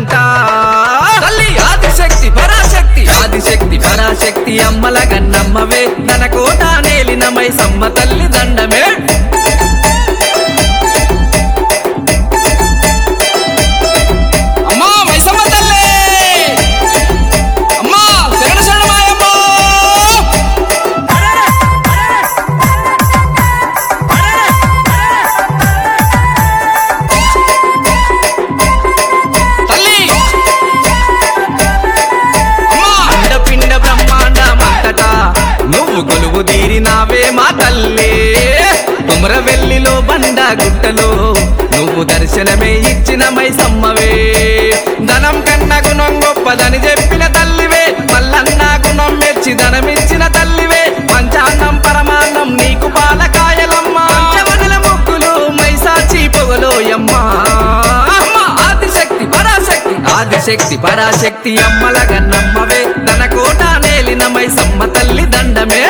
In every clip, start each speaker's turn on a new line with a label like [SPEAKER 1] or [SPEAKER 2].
[SPEAKER 1] అంతటా తల్లి ఆదిశక్తి పరాశక్తి ఆదిశక్తి పరాశక్తి అమ్మల గన్నమ్మవే తన కోట నేలిన మైసమ్మ తల్లి దండమే అమ్మా మైసమ్మ తల్లి అమ్మా శరణ శరణమాయమ్మ తల్లి అమ్మా అండపిండ బ్రహ్మాండమంతటా నువ్వు కొలువు తీరినావే మా తల్లి కుమరవెల్లిలో బండ గుట్టలో నువ్వు దర్శనమే ఇచ్చిన మైసమ్మవే ధనం కన్నా గుణం గొప్పదని చెప్పిన తల్లివే మల్లన్న గుణం మెచ్చి ధనమిచ్చిన తల్లివే పంచాన్నం పరమాన్నం నీకు పాలకాయలమ్మ పంచవనుల ముగ్గులు మైసాచి పొగలోయమ్మా అమ్మ ఆదిశక్తి పరాశక్తి ఆదిశక్తి పరాశక్తి అమ్మల గన్నమ్మవే తన కోట నేలిన మైసమ్మ తల్లి దండమే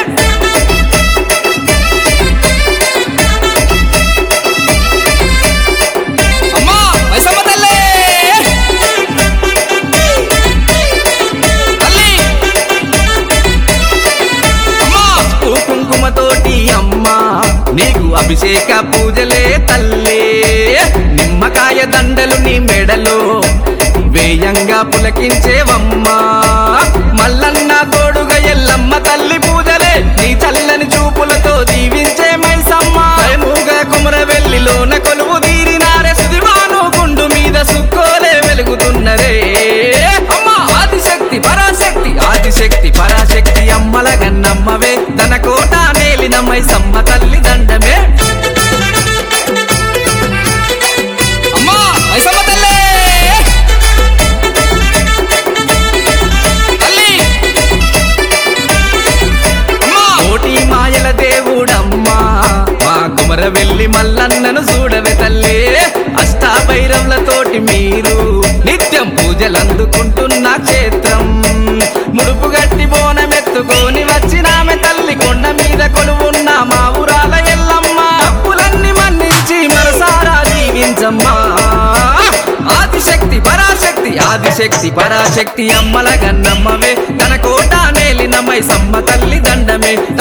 [SPEAKER 1] అమ్మా మైసమ్మ తల్లి తల్లి అమ్మా పసుపు కుంకుమతోటి అమ్మా నీకు అభిషేక పూజలే తల్లి నిమ్మకాయ దండలు నీ మెడలో వేయంగా పులకించేవమ్మా మల్లన్న తోడుగా ఎల్లమ్మ తల్లి పూజలే నీ చల్లని చూపులతో దీవించే మైసమ్మ మూగా కుమర వెల్లిలోన కొలువు తీరినారే సుదివాను గుండు మీద సుక్కోలే వెలుగుతున్నరే అమ్మా ఆదిశక్తి పరాశక్తి ఆదిశక్తి పరాశక్తి అమ్మల గన్నమ్మవే తన కోట నేలిన మైసమ్మ తల్లి దండమే అమ్మా మైసమ్మ తల్లి తల్లి అమ్మా కోటి మాయల దేవుడమ్మా మా కుమర వెళ్ళి మల్లన్నను చూడవే తల్లి అష్టాభైరవులతోటి మీరు నిత్యం పూజలందుకుంటున్న క్షేత్రం ముడుపు గట్టి బోనమెత్తుకొని వచ్చినామె తల్లి కొండ మీద కొలువున్న మా ఊరాల ఎల్లమ్మ అప్పులన్నీ మన్నించి మనసారా జీవించమ్మా ఆదిశక్తి పరాశక్తి ఆదిశక్తి పరాశక్తి అమ్మల గన్నమ్మవే తన కోట నేలిన మైసమ్మ తల్లి దండమే